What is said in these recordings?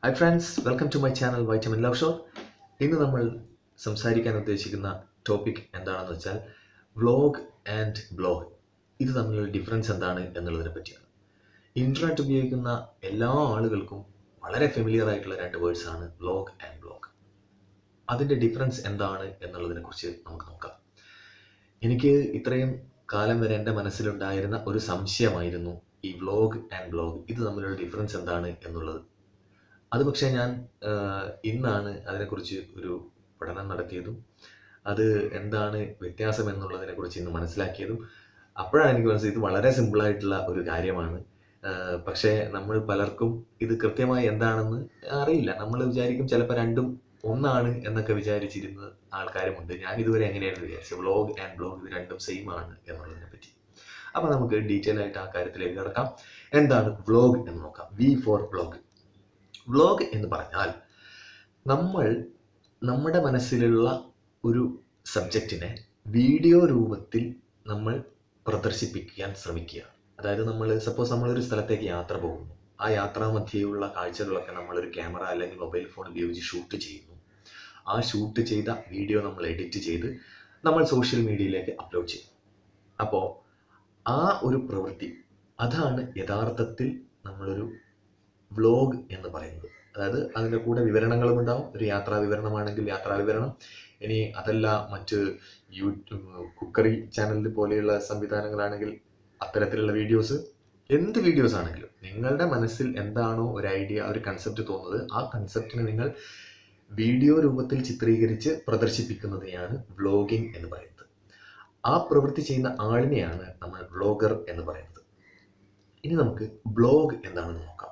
hi friends welcome to my channel vitamin love show ഇന്ന് നമ്മൾ സംസാരിക്കാൻ ഉദ്ദേശിക്കുന്ന ടോപ്പിക് എന്താണെന്ന് വെച്ചാൽ വ്ലോഗ് ആൻഡ് ബ്ലോഗ് ഇത് തമ്മിലുള്ള ഡിഫറൻസ് എന്താണ് എന്നുള്ളതിനെ പറ്റിയാണ് ഇൻ്റർനെറ്റ് ഉപയോഗിക്കുന്ന എല്ലാ ആളുകൾക്കും വളരെ ഫെമിലിയർ ആയിട്ടുള്ള രണ്ട് വേർഡ്സ് ആണ് വ്ലോഗ് ആൻഡ് ബ്ലോഗ് അതിൻ്റെ ഡിഫറൻസ് എന്താണ് എന്നുള്ളതിനെ കുറിച്ച് നമുക്ക് നോക്കാം എനിക്ക് ഇത്രയും കാലം വരെ എൻ്റെ മനസ്സിലുണ്ടായിരുന്ന ഒരു സംശയമായിരുന്നു ഈ വ്ലോഗ് ആൻഡ് ബ്ലോഗ് ഇത് തമ്മിലുള്ള ഡിഫറൻസ് എന്താണ് എന്നുള്ളത് അത് പക്ഷേ ഞാൻ ആഹ്, ഇന്നാണ് അതിനെക്കുറിച്ച് ഒരു പഠനം നടത്തിയതും അത് എന്താണ് വ്യത്യാസം എന്നുള്ളതിനെ കുറിച്ച് ഇന്ന് മനസ്സിലാക്കിയതും അപ്പോഴാണ് എനിക്ക് മനസ്സിലായത് ഇത് വളരെ സിമ്പിളായിട്ടുള്ള ഒരു കാര്യമാണ് ആഹ്, പക്ഷേ നമ്മൾ പലർക്കും ഇത് കൃത്യമായി എന്താണെന്ന് അറിയില്ല നമ്മൾ വിചാരിക്കും ചിലപ്പോൾ രണ്ടും ഒന്നാണ് എന്നൊക്കെ വിചാരിച്ചിരുന്ന ആൾക്കാരുമുണ്ട് ഞാൻ ഇതുവരെ എങ്ങനെയായിരുന്നു വിചാരിച്ചത് വ്ലോഗ് ആൻഡ് ബ്ലോഗ് ഇത് രണ്ടും സെയിം ആണ് എന്നുള്ളതിനെ പറ്റി അപ്പോൾ നമുക്ക് ഡീറ്റെയിൽ ആയിട്ട് ആ കാര്യത്തിലേക്ക് കിടക്കാം എന്താണ് വ്ലോഗ് എന്ന് നോക്കാം വി ഫോർ വ്ലോഗ് വ്ലോഗ് എന്ന് പറഞ്ഞാൽ നമ്മൾ നമ്മുടെ മനസ്സിലുള്ള ഒരു സബ്ജക്റ്റിനെ വീഡിയോ രൂപത്തിൽ നമ്മൾ പ്രദർശിപ്പിക്കാൻ ശ്രമിക്കുക അതായത് നമ്മൾ സപ്പോസ് നമ്മളൊരു സ്ഥലത്തേക്ക് യാത്ര പോകുന്നു ആ യാത്രാ മധ്യേയുള്ള കാഴ്ചകളൊക്കെ നമ്മളൊരു ക്യാമറ അല്ലെങ്കിൽ മൊബൈൽ ഫോൺ ഉപയോഗിച്ച് ഷൂട്ട് ചെയ്യുന്നു ആ ഷൂട്ട് ചെയ്ത വീഡിയോ നമ്മൾ എഡിറ്റ് ചെയ്ത് നമ്മൾ സോഷ്യൽ മീഡിയയിലേക്ക് അപ്ലോഡ് ചെയ്യും അപ്പോൾ ആ ഒരു പ്രവൃത്തി അതാണ് യഥാർത്ഥത്തിൽ നമ്മളൊരു വ്ലോഗ് എന്ന് പറയുന്നത് അതായത് അതിൻ്റെ കൂടെ വിവരണങ്ങളും ഉണ്ടാവും ഒരു യാത്രാ വിവരണമാണെങ്കിൽ യാത്രാ വിവരണം ഇനി അതല്ല മറ്റ് യൂട്യൂബ് കുക്കറി ചാനൽ പോലെയുള്ള സംവിധാനങ്ങളാണെങ്കിൽ അത്തരത്തിലുള്ള വീഡിയോസ് എന്ത് വീഡിയോസ് ആണെങ്കിലും നിങ്ങളുടെ മനസ്സിൽ എന്താണോ ഒരു ഐഡിയ ഒരു കൺസെപ്റ്റ് തോന്നുന്നത് ആ കൺസെപ്റ്റിനെ നിങ്ങൾ വീഡിയോ രൂപത്തിൽ ചിത്രീകരിച്ച് പ്രദർശിപ്പിക്കുന്നതിനെയാണ് വ്ലോഗിംഗ് എന്ന് പറയുന്നത് ആ പ്രവൃത്തി ചെയ്യുന്ന ആളിനെയാണ് നമ്മൾ വ്ലോഗർ എന്ന് പറയുന്നത് ഇനി നമുക്ക് ബ്ലോഗ് എന്താണെന്ന് നോക്കാം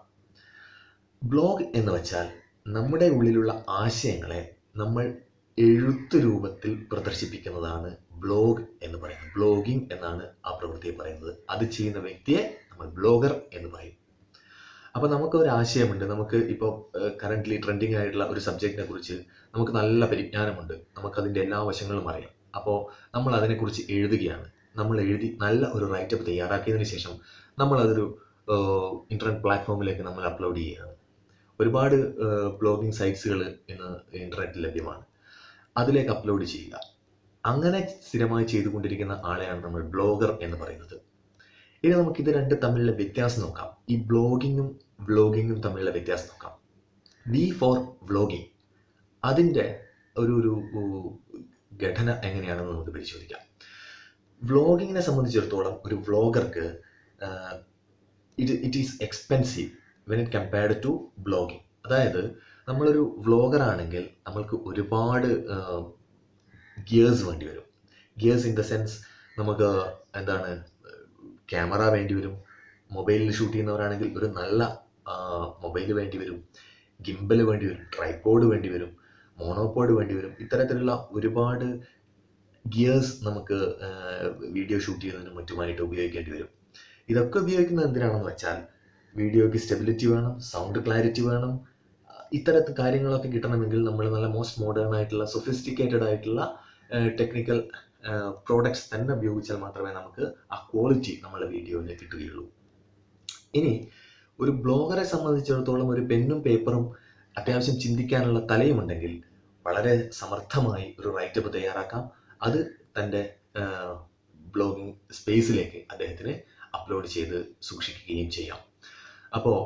ബ്ലോഗ് എന്ന് വെച്ചാൽ നമ്മുടെ ഉള്ളിലുള്ള ആശയങ്ങളെ നമ്മൾ എഴുത്ത് രൂപത്തിൽ പ്രദർശിപ്പിക്കുന്നതാണ് ബ്ലോഗ് എന്ന് പറയുന്നത് ബ്ലോഗിംഗ് എന്നാണ് ആ പ്രവൃത്തിയെ പറയുന്നത് അത് ചെയ്യുന്ന വ്യക്തിയെ നമ്മൾ ബ്ലോഗർ എന്ന് പറയും അപ്പോൾ നമുക്ക് ഒരു ആശയമുണ്ട് നമുക്ക് ഇപ്പോൾ കറൻ്റ്ലി ട്രെൻഡിങ് ആയിട്ടുള്ള ഒരു സബ്ജക്റ്റിനെ കുറിച്ച് നമുക്ക് നല്ല പരിജ്ഞാനമുണ്ട് നമുക്കതിൻ്റെ എല്ലാ വശങ്ങളും അറിയാം അപ്പോൾ നമ്മൾ അതിനെക്കുറിച്ച് എഴുതുകയാണ് നമ്മൾ എഴുതി നല്ല ഒരു റൈറ്റപ്പ് തയ്യാറാക്കിയതിന് ശേഷം നമ്മളതൊരു ഇൻ്റർനെറ്റ് പ്ലാറ്റ്ഫോമിലേക്ക് നമ്മൾ അപ്ലോഡ് ചെയ്യുകയാണ് ഒരുപാട് ബ്ലോഗിംഗ് സൈറ്റ്സുകൾ ഇന്ന് ഇൻ്റർനെറ്റിൽ ലഭ്യമാണ് അതിലേക്ക് അപ്ലോഡ് ചെയ്യുക അങ്ങനെ സ്ഥിരമായി ചെയ്തുകൊണ്ടിരിക്കുന്ന ആളെയാണ് നമ്മൾ ബ്ലോഗർ എന്ന് പറയുന്നത് ഇനി നമുക്ക് ഇത് രണ്ട് തമ്മിലുള്ള വ്യത്യാസം നോക്കാം ഈ ബ്ലോഗിങ്ങും വ്ലോഗിങ്ങും തമ്മിലുള്ള വ്യത്യാസം നോക്കാം വി ഫോർ വ്ലോഗിങ് അതിൻ്റെ ഒരു ഒരു ഉ- ഘടന എങ്ങനെയാണെന്ന് നമുക്ക് പരിശോധിക്കാം വ്ലോഗിങ്ങിനെ സംബന്ധിച്ചിടത്തോളം ഒരു വ്ലോഗർക്ക് it it is expensive when it compared to blogging അതായത് നമ്മളൊരു വ്ലോഗർ ആണെങ്കിൽ നമ്മൾക്ക് ഒരുപാട് ഗിയേഴ്സ് വേണ്ടി വരും ഗിയേഴ്സ് ഇൻ ദ സെൻസ് നമുക്ക് എന്താണ് ക്യാമറ വേണ്ടി വരും മൊബൈലിൽ ഷൂട്ട് ചെയ്യുന്നവരാണെങ്കിൽ ഒരു നല്ല മൊബൈൽ വേണ്ടി വരും ഗിംബൽ വേണ്ടി വരും ട്രൈപോഡ് വേണ്ടി വരും മോണോപോഡ് വേണ്ടി വരും ഇത്തരത്തിലുള്ള ഒരുപാട് ഗിയേഴ്സ് നമുക്ക് വീഡിയോ ഷൂട്ട് ചെയ്യുന്നതിനും മറ്റുമായിട്ട് ഉപയോഗിക്കേണ്ടി വരും ഇതൊക്കെ ഉപയോഗിക്കുന്നത് എന്തിനാണെന്ന് വെച്ചാൽ വീഡിയോയ്ക്ക് സ്റ്റെബിലിറ്റി വേണം സൗണ്ട് ക്ലാരിറ്റി വേണം ഇത്തരത്തിൽ കാര്യങ്ങളൊക്കെ കിട്ടണമെങ്കിൽ നമ്മൾ നല്ല മോസ്റ്റ് മോഡേൺ ആയിട്ടുള്ള സൊഫിസ്റ്റിക്കേറ്റഡ് ആയിട്ടുള്ള ടെക്നിക്കൽ പ്രോഡക്ട്സ് തന്നെ ഉപയോഗിച്ചാൽ മാത്രമേ നമുക്ക് ആ ക്വാളിറ്റി നമ്മുടെ വീഡിയോയിൽ കിട്ടുകയുള്ളൂ ഇനി ഒരു ബ്ലോഗറെ സംബന്ധിച്ചിടത്തോളം ഒരു പെന്നും പേപ്പറും അത്യാവശ്യം ചിന്തിക്കാനുള്ള തലയുമുണ്ടെങ്കിൽ വളരെ സമർത്ഥമായി ഒരു റൈറ്റപ്പ് തയ്യാറാക്കാം അത് തൻ്റെ ബ്ലോഗിംഗ് സ്പേസിലേക്ക് അദ്ദേഹത്തിന് അപ്ലോഡ് ചെയ്ത് സൂക്ഷിക്കുകയും ചെയ്യാം അപ്പോൾ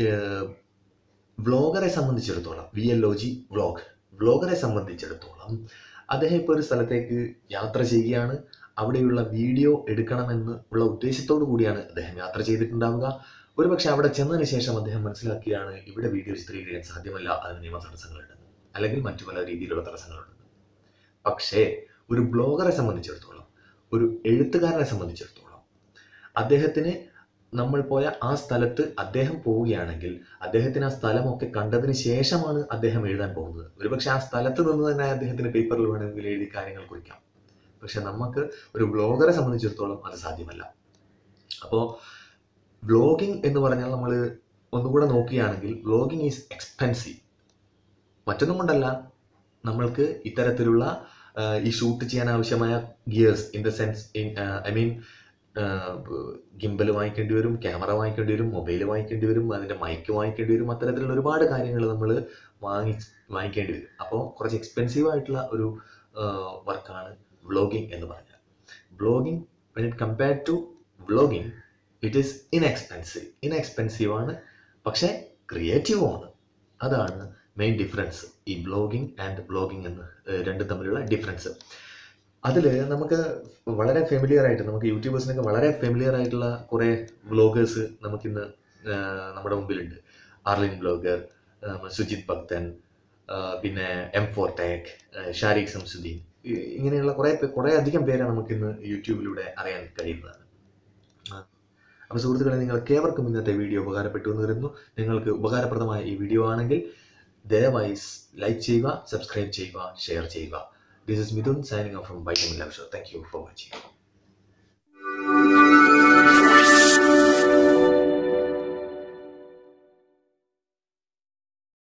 വ്ലോഗറെ സംബന്ധിച്ചിടത്തോളം V L O G vlog വ്ലോഗറെ സംബന്ധിച്ചിടത്തോളം അദ്ദേഹം ഇപ്പോൾ ഒരു സ്ഥലത്തേക്ക് യാത്ര ചെയ്യുകയാണ് അവിടെയുള്ള വീഡിയോ എടുക്കണമെന്ന് ഉള്ള ഉദ്ദേശത്തോടു കൂടിയാണ് അദ്ദേഹം യാത്ര ചെയ്തിട്ടുണ്ടാവുക ഒരുപക്ഷെ അവിടെ ചെന്നതിന് ശേഷം അദ്ദേഹം മനസ്സിലാക്കുകയാണ് ഇവിടെ വീഡിയോ ചിത്രീകരിക്കാൻ സാധ്യമല്ല അതിന് നിയമ തടസ്സങ്ങളുണ്ടെന്ന് അല്ലെങ്കിൽ മറ്റു പല രീതിയിലുള്ള തടസ്സങ്ങളുണ്ടെന്ന് പക്ഷേ ഒരു ബ്ലോഗറെ സംബന്ധിച്ചിടത്തോളം ഒരു എഴുത്തുകാരനെ സംബന്ധിച്ചിടത്തോളം അദ്ദേഹത്തിന് നമ്മൾ പോയ ആ സ്ഥലത്ത് അദ്ദേഹം പോവുകയാണെങ്കിൽ അദ്ദേഹത്തിന് ആ സ്ഥലമൊക്കെ കണ്ടതിന് ശേഷമാണ് അദ്ദേഹം എഴുതാൻ പോകുന്നത് ഒരുപക്ഷെ ആ സ്ഥലത്ത് നിന്ന് തന്നെ അദ്ദേഹത്തിന് പേപ്പറിൽ വേണമെങ്കിൽ എഴുതി കാര്യങ്ങൾ കുറിക്കാം പക്ഷെ നമുക്ക് ഒരു ബ്ലോഗറെ സംബന്ധിച്ചിടത്തോളം അത് സാധ്യമല്ല അപ്പോൾ വ്ലോഗിംഗ് എന്ന് പറഞ്ഞാൽ നമ്മൾ ഒന്നുകൂടെ നോക്കുകയാണെങ്കിൽ വ്ലോഗിംഗ് ഈസ് എക്സ്പെൻസീവ് മറ്റൊന്നും കൊണ്ടല്ല നമ്മൾക്ക് ഇത്തരത്തിലുള്ള ആ, ഈ ഷൂട്ട് ചെയ്യാൻ ആവശ്യമായ gears in the sense in I mean gimbal വാങ്ങിക്കേണ്ടി വരും ക്യാമറ വാങ്ങിക്കേണ്ടി വരും മൊബൈൽ വാങ്ങിക്കേണ്ടി വരും അതിൻ്റെ മൈക്ക് വാങ്ങിക്കേണ്ടി വരും അത്തരത്തിലുള്ള ഒരുപാട് കാര്യങ്ങൾ നമ്മൾ വാങ്ങി വാങ്ങിക്കേണ്ടി വരും അപ്പോൾ കുറച്ച് എക്സ്പെൻസീവ് ആയിട്ടുള്ള ഒരു വർക്കാണ് വ്ളോഗിങ് എന്ന് പറഞ്ഞാൽ vlogging when it compare to vlogging it is inexpensive inexpensive ആണ് പക്ഷേ ക്രിയേറ്റീവും ആണ് അതാണ് മെയിൻ ഡിഫറൻസ് ഈ ബ്ലോഗിങ് ആൻഡ് വ്ളോഗിങ് എന്ന് ഏഹ് രണ്ടും തമ്മിലുള്ള ഡിഫറൻസ് അതിൽ നമുക്ക് വളരെ ഫെമിലിയർ ആയിട്ട് നമുക്ക് യൂട്യൂബേഴ്സിനൊക്കെ വളരെ ഫെമിലിയർ ആയിട്ടുള്ള കുറേ വ്ളോഗേഴ്സ് നമുക്കിന്ന് ആഹ് നമ്മുടെ മുമ്പിലുണ്ട് ആർലിൻ ബ്ലോഗർ സുജിത് ഭക്തൻ ആഹ് പിന്നെ M four tech Shariq Samsudheen ഈ- ഇങ്ങനെയുള്ള കുറേ പേ- കുറേ അധികം പേരെ നമുക്കിന്ന് യൂട്യൂബിലൂടെ അറിയാൻ കഴിയുന്നതാണ് അപ്പോൾ സുഹൃത്തുക്കളെ നിങ്ങൾക്ക് ഏവർക്കും ഇന്നത്തെ വീഡിയോ ഉപകാരപ്പെട്ടു എന്ന് കരുതുന്നു നിങ്ങൾക്ക് ഉപകാരപ്രദമായ ഈ വീഡിയോ ആണെങ്കിൽ ദയവായി ലൈക്ക് ചെയ്യുക സബ്സ്ക്രൈബ് ചെയ്യുക ഷെയർ ചെയ്യുക this is Mithun signing off from vitamin love show thank you for watching